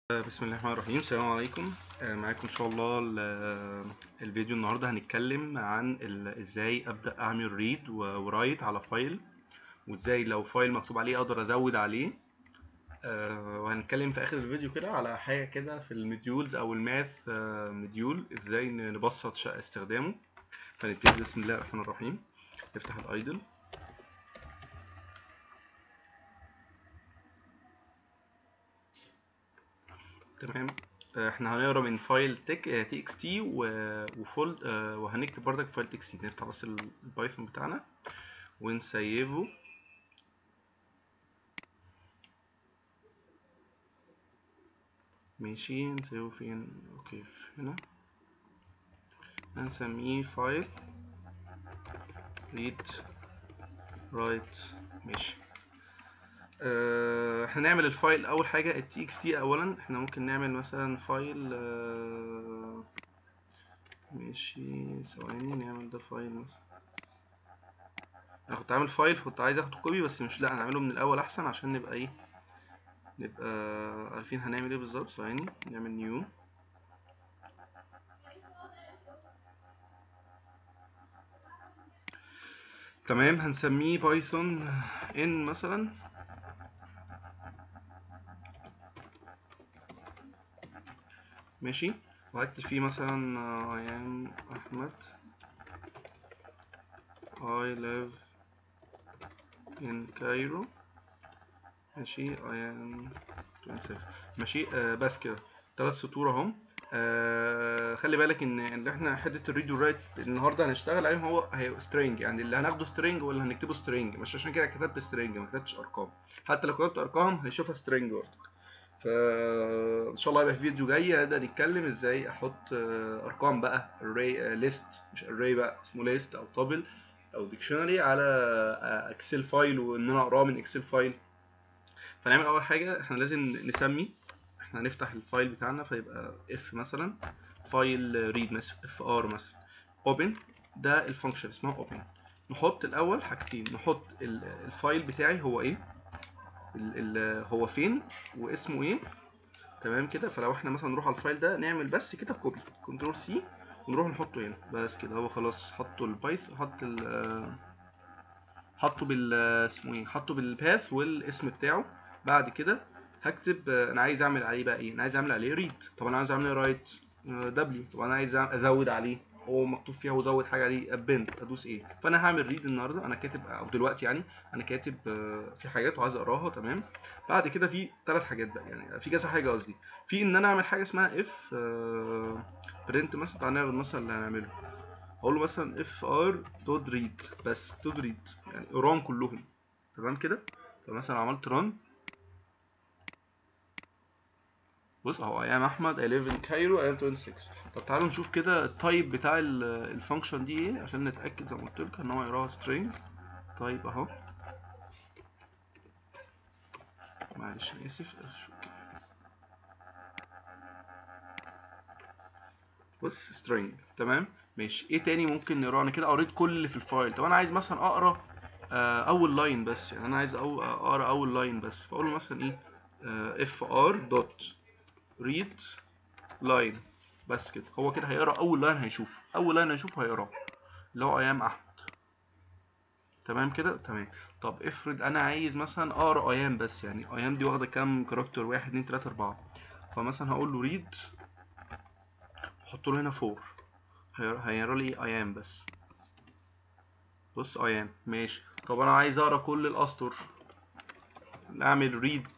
بسم الله الرحمن الرحيم السلام عليكم آه، معاكم ان شاء الله ال- الفيديو النهارده هنتكلم عن ال- ازاي ابدا اعمل ريد ورايت على فايل وازاي لو فايل مكتوب عليه اقدر ازود عليه آه، وهنتكلم في اخر الفيديو كده على حاجه كده في المديولز او الماث مديول ازاي ن- نبسط ش- استخدامه فنبتدي بسم الله الرحمن الرحيم نفتح الايدل تمام آه، احنا هنقرا من فايل تك تي اكس تي وفولد آه، وهنكتب بردك فايل تكس تي نفتح بس ال- البايثون بتاعنا ونسيفه ماشي نسيبه فين اوكي هنا هنسميه فايل read write ماشي آه، هنعمل الفايل اول حاجه ال txt اولا احنا ممكن نعمل مثلا فايل آه، ماشي ثواني نعمل ده فايل مثلا انا كنت عامل فايل فكنت عايز اخد كوبي بس مش لا هنعمله من الاول احسن عشان نبقى ايه نبقى عارفين هنعمل ايه بالظبط ثواني نعمل نيو تمام هنسميه بايثون ان مثلا ماشي وهكتب فيه مثلا آه، I am أحمد I live in Cairo ماشي I am 26 ماشي آه بس كده تلات سطور اهم آه خلي بالك ان اللي احنا حته الريد والرايت النهارده هنشتغل عليهم هو هي سترينج يعني اللي هناخده سترينج ولا هنكتبه سترينج مش عشان كده كتبت سترينج ما كتبتش ارقام حتى لو كتبت ارقام هنشوفها سترينج برضه فان شاء الله هيبقى في فيديو جاي هنبدا نتكلم ازاي احط آه، ارقام بقى array ليست مش array بقى اسمه ليست او تابل او ديكشنري على اكسل فايل وان انا اقراه من اكسل فايل فنعمل اول حاجه احنا لازم نسمي احنا هنفتح الفايل بتاعنا فيبقى اف مثلا فايل ريد مثلا اف ار مثلا اوبن ده الفانكشن اسمها اوبن نحط الاول حاجتين نحط ال- الفايل بتاعي هو ايه ال ال هو فين واسمه ايه تمام كده فلو احنا مثلا نروح على الفايل ده نعمل بس كده كوبي كنترول سي ونروح نحطه هنا بس كده هو خلاص حطه البايث حط ال آه، حطه بال آه، اسمه ايه حطه بالباث والاسم بتاعه بعد كده هكتب آه، انا عايز اعمل عليه بقى ايه انا عايز اعمل عليه ريد طب انا عايز اعمل رايت دبليو طب انا عايز ازود عليه هو مكتوب فيها وزود حاجه عليه ابند ادوس ايه فانا هعمل ريد النهارده انا كاتب او دلوقتي يعني انا كاتب آه، في حاجات وعايز اقراها تمام بعد كده في ثلاث حاجات بقى يعني في كذا حاجه قصدي في ان انا اعمل حاجه اسمها اف برنت مثلا تعالى نعرض مثلا اللي هنعمله هقول له مثلا اف ار دوت ريد بس دوت ريد يعني اقراهم كلهم تمام كده فمثلا عملت ران بص اهو ايام احمد I live in Cairo I am 26 طب تعالوا نشوف كده التايب بتاع الفانكشن دي ايه عشان نتاكد زي ما قلت لك ان هو يقراها string طيب اهو معلش انا اسف بص string تمام ماشي ايه تاني ممكن نقراه انا كده قريت كل اللي في الفايل طب انا عايز مثلا اقرا آه، اول لاين بس يعني انا عايز أو- اقرا اول لاين بس فاقول له مثلا ايه اف ار دوت ريد لاين بس كده هو كده هيقرا اول لاين هيشوفه اول لاين هيشوفه هيقراه اللي هو ايام احمد تمام كده تمام طب افرض انا عايز مثلا اقرا ايام بس يعني ايام دي واخده كام كاركتر واحد اتنين تلاته اربعه فمثلا هقول له ريد احط له هنا فور هيقرا لي ايام بس بص ايام ماشي طب انا عايز اقرا كل الاسطر اعمل ريد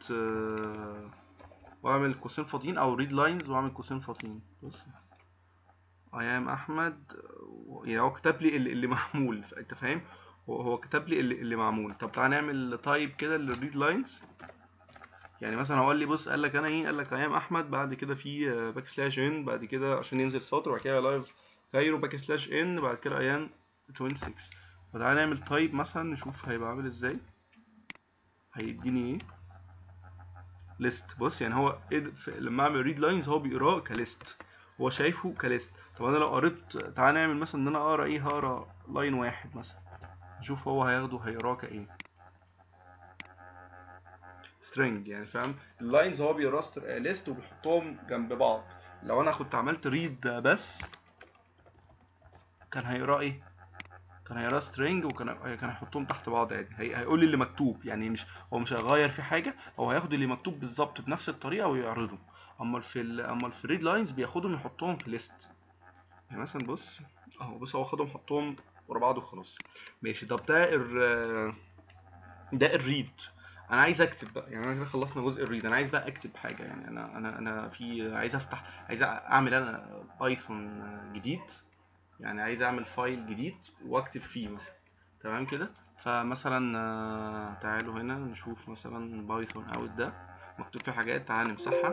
واعمل قوسين فاضيين او ريد لاينز واعمل قوسين فاضيين بص ايام احمد يعني هو كتب لي اللي, اللي معمول انت فاهم هو هو كتب لي اللي, اللي معمول طب تعالى نعمل تايب كده للريد لاينز يعني مثلا هو قال لي بص قال لك انا ايه قال لك ايام احمد بعد كده في باك سلاش ان بعد كده عشان ينزل سطر وبعد كده لايف كايرو باك سلاش ان بعد كده ايام 26 فتعالى نعمل تايب مثلا نشوف هيبقى عامل ازاي هيديني ايه ليست بص يعني هو إيه ده- في- لما اعمل ريد لاينز هو بيقراه كليست هو شايفه كليست طب انا لو قريت تعالى نعمل مثلا ان انا اقرا ايه هقرا لاين واحد مثلا نشوف هو هياخده هيقراه كايه string يعني فاهم اللاينز هو بيقرا ليست وبيحطهم جنب بعض لو انا كنت عملت ريد بس كان هيقرا ايه كان هيقرا string وكان كان هيحطهم تحت بعض عادي هي... هيقول لي اللي مكتوب يعني مش هو مش هيغير في حاجه هو هياخد اللي مكتوب بالظبط بنفس الطريقه ويعرضه اما في ال... اما في الريد لاينز بياخدهم يحطهم في ليست يعني مثلا بص اهو بص هو خدهم حطهم ورا بعض وخلاص ماشي طب ده ال ده الريد انا عايز اكتب بقى يعني انا كده خلصنا جزء الريد انا عايز بقى اكتب حاجه يعني انا انا انا في عايز افتح عايز اعمل انا بايثون جديد يعني عايز اعمل فايل جديد واكتب فيه مثلا تمام كده فمثلا آه، تعالوا هنا نشوف مثلا بايثون اوت ده مكتوب فيه حاجات تعال نمسحها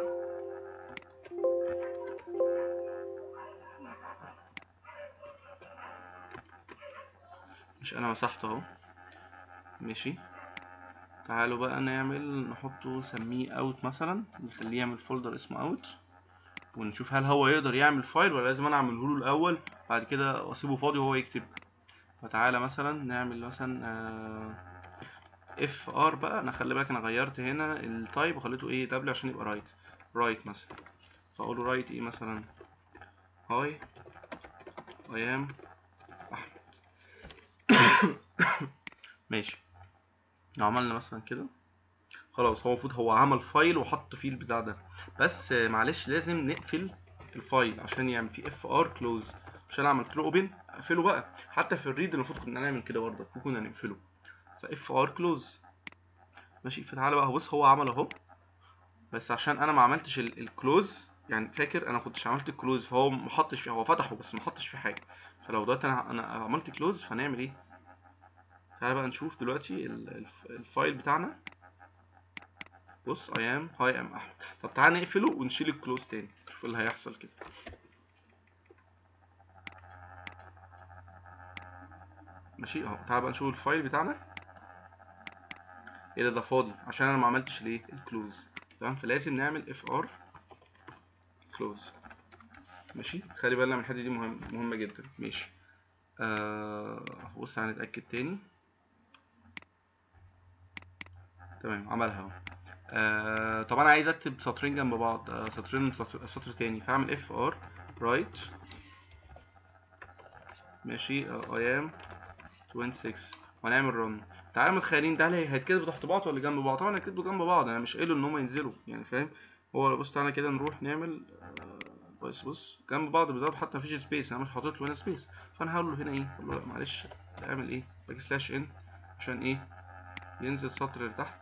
مش انا مسحته اهو ماشي تعالوا بقى نعمل نحطه سميه اوت مثلا نخليه يعمل فولدر اسمه اوت ونشوف هل هو يقدر يعمل فايل ولا لازم انا اعمله له الاول بعد كده اسيبه فاضي وهو يكتب فتعالى مثلا نعمل مثلا اف ار بقى انا خلي بالك انا غيرت هنا التايب وخليته ايه دبليو عشان يبقى رايت رايت مثلا فاقول له رايت ايه مثلا هاي اي ام احمد ماشي لو عملنا مثلا كده خلاص هو المفروض هو عمل فايل وحط فيه البتاع ده بس آه، معلش لازم نقفل الفايل عشان يعمل فيه اف ار كلوز عشان أنا عملت له اوبن اقفله بقى حتى في الريد المفروض كنا نعمل كده برضه كنا نقفله فاف ار كلوز ماشي فتعالى بقى بص هو عمل اهو بس عشان انا ما عملتش الكلوز يعني فاكر انا كنتش عملت الكلوز فهو ما حطش فيه هو فتحه بس ما حطش فيه حاجه فلو دلوقتي انا انا عملت كلوز فنعمل ايه تعالى بقى نشوف دلوقتي ال- الف- الفايل بتاعنا بص اي ام هاي ام احمد طب تعالى نقفله ونشيل الكلوز تاني شوف اللي هيحصل كده ماشي اهو تعالى بقى نشوف الفايل بتاعنا ايه ده ده فاضي عشان انا ما عملتش الايه الكلوز تمام فلازم نعمل اف ار كلوز ماشي خلي بالنا من الحته دي مهم مهمه جدا ماشي آه بص هنتاكد تاني تمام عملها اهو آه طب انا عايز اكتب سطرين جنب بعض آه سطرين من سطر, سطر تاني فاعمل اف ار رايت ماشي اي ام 26 وهنعمل رن تعالى متخيلين ده اللي هيتكتبوا تحت بعض ولا جنب بعض طبعا هيتكتبوا جنب بعض انا مش قايله ان هم ينزلوا يعني فاهم هو بص تعالى كده نروح نعمل آه، بص بص جنب بعض بالظبط حتى مفيش سبيس انا مش حاطط له هنا سبيس فانا هقول له هنا ايه اقول له لا معلش اعمل ايه باك سلاش ان عشان ايه ينزل سطر لتحت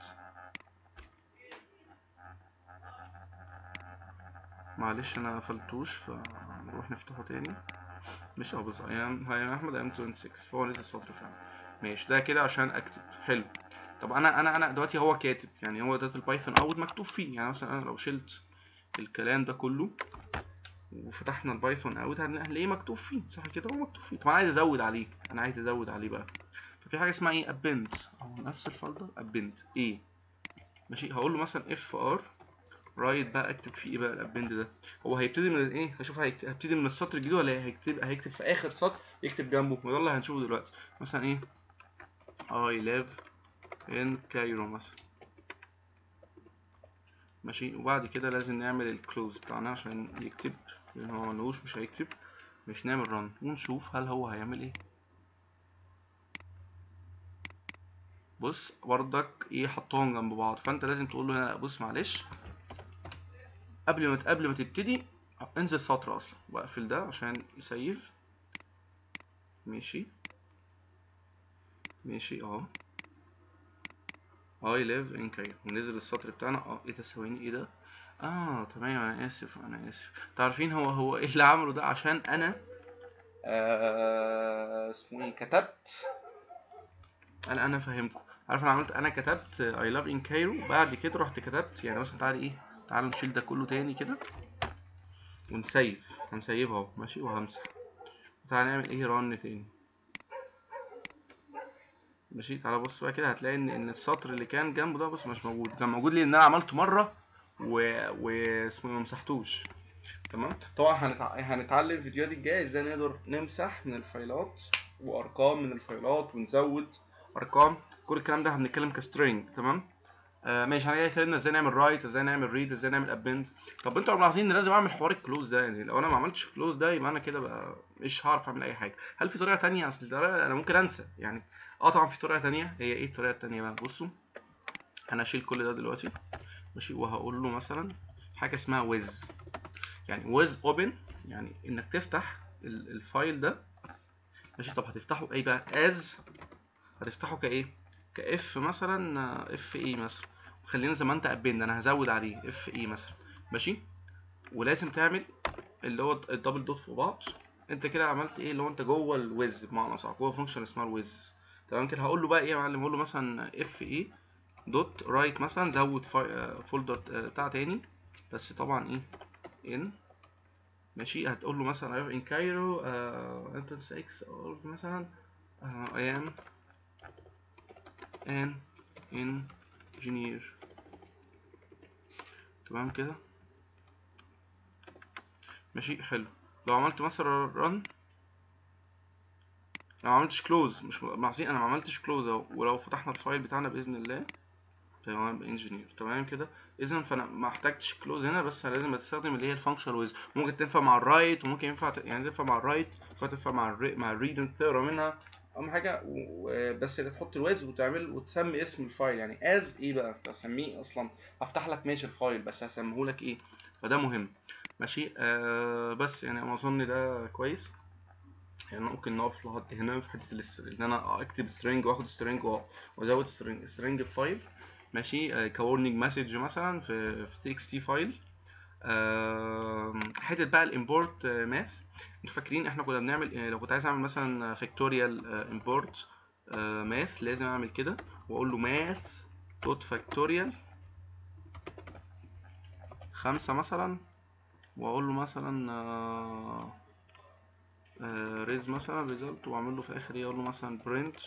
معلش انا قفلتوش فنروح نفتحه تاني مش اه بص ايام هاي احمد ايام 26 فهو نزل سطر فعلا ماشي ده كده عشان اكتب حلو طب انا انا انا دلوقتي هو كاتب يعني هو ده البايثون اوت مكتوب فيه يعني مثلا انا لو شلت الكلام ده كله وفتحنا البايثون اوت هنلاقيه مكتوب فيه صح كده هو مكتوب فيه طب انا عايز ازود عليه انا عايز ازود عليه بقى ففي حاجه اسمها ايه ابند اهو نفس الفولدر ابند ايه ماشي هقول له مثلا اف ار رايت بقى اكتب فيه ايه بقى الابند ده هو هيبتدي من ايه هشوف هيكت- هيبتدي من السطر الجديد ولا هيكتب هيكتب في اخر سطر يكتب جنبه وده اللي هنشوفه دلوقتي مثلا ايه I live in Cairo مثلا ماشي وبعد كده لازم نعمل الكلوز بتاعنا عشان يكتب لان هو ملوش مش هيكتب مش نعمل رن ونشوف هل هو هيعمل ايه بص برضك ايه حطهم جنب بعض فانت لازم تقول له هنا لا بص معلش قبل ما قبل ما تبتدي انزل سطر اصلا واقفل ده عشان يسيف ماشي ماشي اهو I live in Cairo ونزل السطر بتاعنا اه ايه ده ثواني ايه ده اه تمام انا اسف انا اسف تعرفين هو هو ايه اللي عمله ده عشان انا آه اسمه ايه كتبت انا انا فاهمكم عارف انا عملت انا كتبت I love in Cairo بعد كده رحت كتبت يعني مثلا تعالى ايه تعالى نشيل ده كله تاني كده ونسيف هنسيبها اهو ماشي وهمسح تعالى نعمل ايه رن تاني ماشي تعالى بص بقى كده هتلاقي ان ان السطر اللي كان جنبه ده بص مش موجود كان موجود لان انا عملته مره و و اسمه إيه، ما مسحتوش تمام طبعا هنتع... هنتعلم الفيديوهات الجايه ازاي نقدر نمسح من الفايلات وارقام من الفايلات ونزود ارقام كل الكلام ده هنتكلم كسترينج تمام آه ماشي احنا كده اتكلمنا ازاي نعمل رايت ازاي نعمل ريد ازاي نعمل ابند طب انتوا ملاحظين ان لازم اعمل حوار الكلوز ده يعني لو انا ما عملتش كلوز ده يبقى انا كده بقى مش هعرف اعمل اي حاجه هل في طريقه تانية اصل الطريقة انا ممكن انسى يعني اه طبعا في طريقه تانية هي ايه الطريقه التانية بقى بصوا انا هشيل كل ده دلوقتي ماشي وهقول له مثلا حاجه اسمها ويز يعني ويز اوبن يعني انك تفتح ال- الفايل ده ماشي طب هتفتحه ايه بقى از هتفتحه كايه كاف مثلا اف اي مثلا خلينا زي ما انت قبلنا انا هزود عليه اف اي مثلا ماشي ولازم تعمل اللي هو الدبل دوت فوق بعض انت كده عملت ايه اللي هو انت جوه الويز بمعنى صح جوه فانكشن اسمها الويز تمام كده هقول له بقى ايه يا معلم هقول له مثلا اف اي دوت رايت مثلا زود فولدر بتاع تاني بس طبعا ايه ان ماشي هتقول له مثلا ان كايرو انترنس اكس او مثلا اي ام ان انجينير تمام كده ماشي حلو لو عملت مثلا رن لو ما عملتش كلوز مش ملاحظين انا ما عملتش كلوز اهو ولو فتحنا الفايل بتاعنا باذن الله تمام انجينير تمام كده اذا فانا ما احتاجتش كلوز هنا بس أنا لازم استخدم اللي هي الفانكشن ويز ممكن تنفع مع الرايت وممكن ينفع ت- يعني تنفع مع الرايت فتنفع مع الري مع الريد انت تقرا منها اهم حاجه و- و- بس اللي تحط الويز وتعمل وتسمي اسم الفايل يعني از ايه بقى اسميه اصلا هفتح لك ماشي الفايل بس هسميه لك ايه فده مهم ماشي آه بس يعني انا اظن ده كويس يعني ممكن نقف لحد هنا في حته الاس- ان انا اكتب سترينج واخد سترينج وازود سترينج سترينج في فايل ماشي كورنينج مسج مثلا في في تي اكس تي فايل آم، حته بقى الامبورت ماث انتوا فاكرين احنا كنا بنعمل آه، لو كنت عايز اعمل مثلا فاكتوريال امبورت ماث لازم اعمل كده واقول له ماث دوت فاكتوريال خمسة مثلا واقول له مثلا آه، آه، ريز مثلا ريزلت واعمل له في اخر ايه اقول له مثلا برنت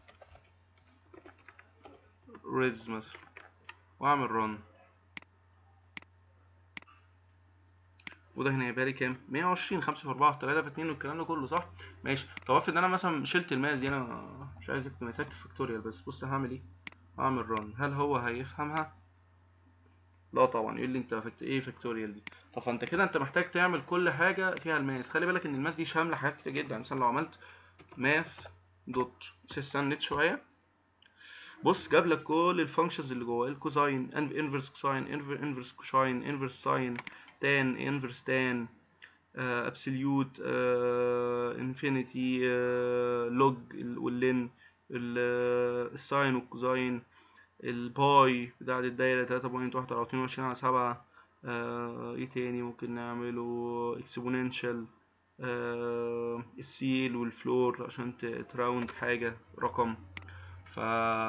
ريز مثلا واعمل رن وده هنا يبقى لي كام 120 5 في 4 في 3 في 2 والكلام ده كله صح ماشي طب افرض ان انا مثلا شلت الماس دي انا مش عايز اكتب ماس اكتب فاكتوريال بس بص هعمل ايه اعمل رن هل هو هيفهمها لا طبعا يقول لي انت فكت... ايه فاكتوريال دي طب فانت كده انت محتاج تعمل كل حاجه فيها الماس خلي بالك ان الماس دي شامله حاجات كتير جدا مثلا لو عملت ماث دوت استنيت شويه بص جاب لك كل الفانكشنز اللي جوه الكوزاين انفرس كوساين انفرس كوشاين انفرس ساين تان انفرس تان ابسوليوت انفينيتي لوج واللين الساين والكوزاين الباي بتاعت الدايرة 3.1 أو 22 على 7 آه، ايه تاني ممكن نعمله اكسبوننشال السيل والفلور عشان ت- تراوند حاجة رقم ف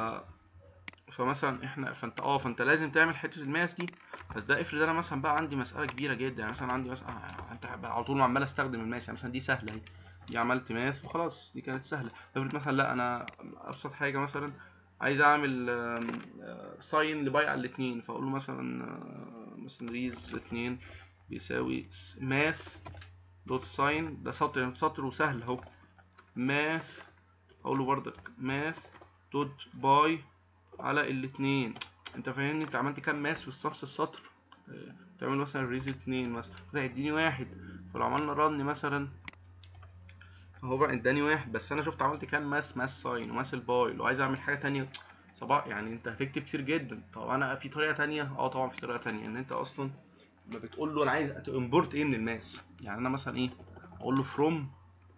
فمثلا احنا فانت اه فانت لازم تعمل حته الماس دي بس ده افرض انا مثلا بقى عندي مساله كبيره جدا يعني مثلا عندي مثلا آه، انت بقى على طول عمال استخدم الماس يعني مثلا دي سهله اهي دي عملت ماث وخلاص دي كانت سهله افرض مثلا لا انا ابسط حاجه مثلا عايز اعمل ساين لبايع الاتنين فاقول له مثلا آه، مثلا ريز اتنين بيساوي ماث دوت ساين ده سطر سطر وسهل اهو ماث اقول له برضك ماث دوت باي على الاتنين انت فاهمني انت عملت كام ماس في نفس السطر اه، تعمل مثلا ريز اتنين مثلا ده هيديني واحد فلو عملنا رن مثلا هو بقى اداني واحد بس انا شفت عملت كام ماس ماس ساين وماس الباي لو عايز اعمل حاجه تانية صباح يعني انت هتكتب كتير جدا طب انا في طريقه تانية اه طبعا في طريقه تانية ان انت اصلا ما بتقول له انا عايز امبورت ايه من الماس يعني انا مثلا ايه اقول له فروم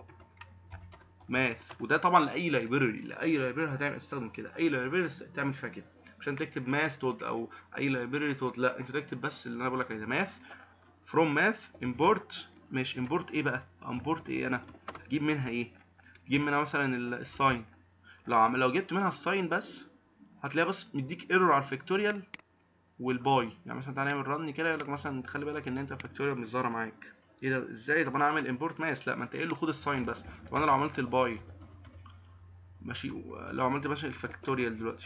ماث وده طبعا لاي لايبرري لاي لايبرري هتعمل استخدم كده اي لايبرري تعمل فيها كده عشان تكتب ماث دوت او اي لايبرري دوت لا انت تكتب بس اللي انا بقول لك عليه ماث فروم ماث امبورت مش امبورت ايه بقى امبورت ايه انا تجيب منها ايه تجيب منها مثلا ال- الساين لو عم لو جبت منها الساين بس هتلاقيها بس مديك ايرور على الفاكتوريال والباي يعني مثلا تعالى نعمل رن كده يقول لك مثلا خلي بالك ان انت الفاكتوريال مش ظاهره معاك ايه ده ازاي طب انا اعمل امبورت ماس لا ما انت قايل له خد الساين بس طب انا لو عملت الباي ماشي و- لو عملت مثلا الفاكتوريال دلوقتي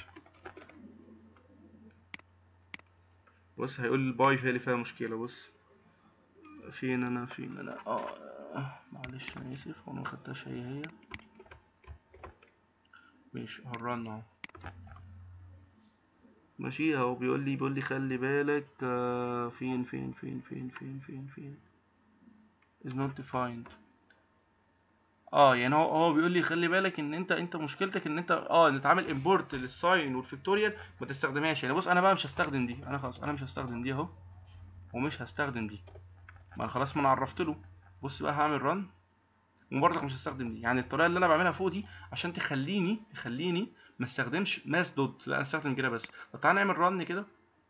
بص هيقول لي الباي هي اللي فيها مشكله بص فين انا فين انا اه آه، معلش انا اسف وانا ما خدتهاش هي هي ماشي هنرن اهو ماشي اهو بيقول لي بيقول لي خلي بالك آه، فين فين فين فين فين فين فين is not defined اه يعني هو هو بيقول لي خلي بالك ان انت انت مشكلتك ان انت اه ان تعمل امبورت للساين والفيكتوريال ما تستخدمهاش يعني بص انا بقى مش هستخدم دي انا خلاص انا مش هستخدم دي اهو ومش هستخدم دي ما انا خلاص ما انا عرفت له بص بقى هعمل رن وبرضك مش هستخدم دي يعني الطريقه اللي انا بعملها فوق دي عشان تخليني تخليني ما استخدمش ماس دوت لا انا استخدم كده بس طب تعالى نعمل رن كده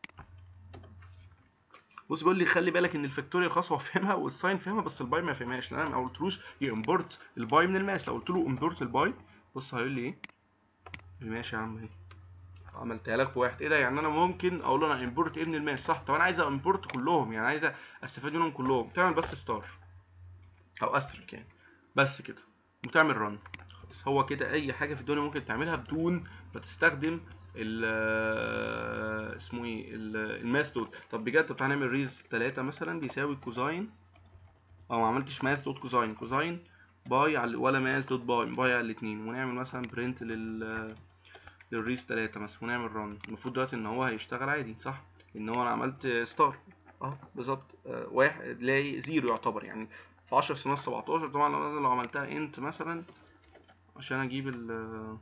بص بيقول لي خلي بالك ان الفاكتوريال خلاص هو فهمها والساين فهمها بس الباي ما فهمهاش لان انا ما قلتلوش يمبورت الباي من الماس لو قلت له امبورت الباي بص هيقول لي ايه ماشي يا عم اهي عملتها لك في واحد ايه ده يعني انا ممكن اقول له انا امبورت ايه من الماس صح طب انا عايز امبورت كلهم يعني عايز استفاد منهم كلهم تعمل بس ستار او استرك يعني بس كده وتعمل رن خلاص هو كده اي حاجه في الدنيا ممكن تعملها بدون ما تستخدم ال اسمه ايه ال- الماث دوت طب بجد طب تعالى نعمل ريز 3 مثلا بيساوي كوزاين او ما عملتش ماث دوت كوزاين كوزاين باي على ولا ماث دوت باي باي على الاثنين ونعمل مثلا برنت لل للريز 3 مثلا ونعمل رن المفروض دلوقتي ان هو هيشتغل عادي صح ان هو انا عملت ستار اه بالظبط آه، واحد لاقي زيرو يعتبر يعني في 10 في نص 17 طبعا لو أنا لو عملتها انت مثلا عشان اجيب ال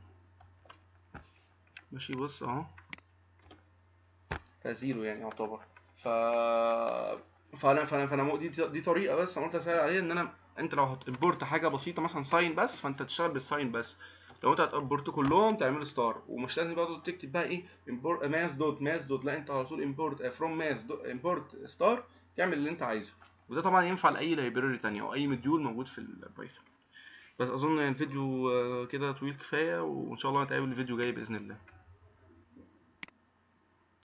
ماشي بص اهو فزيرو يعني يعتبر ف فانا فانا فانا مو- دي دي طريقه بس انا قلت اسهل عليها ان انا انت لو هتمبورت حاجه بسيطه مثلا ساين بس فانت تشتغل بالساين بس لو انت هتمبورت كلهم تعمل ستار ومش لازم بقى تقعد تكتب بقى ايه امبورت ماس دوت ماس دوت لا انت على طول امبورت فروم ماس امبورت ستار تعمل اللي انت عايزه وده طبعا ينفع لاي لايبراري تانية او اي مديول موجود في البايثون بس اظن يعني الفيديو آه، كده طويل كفايه وان شاء الله نتقابل الفيديو جاي باذن الله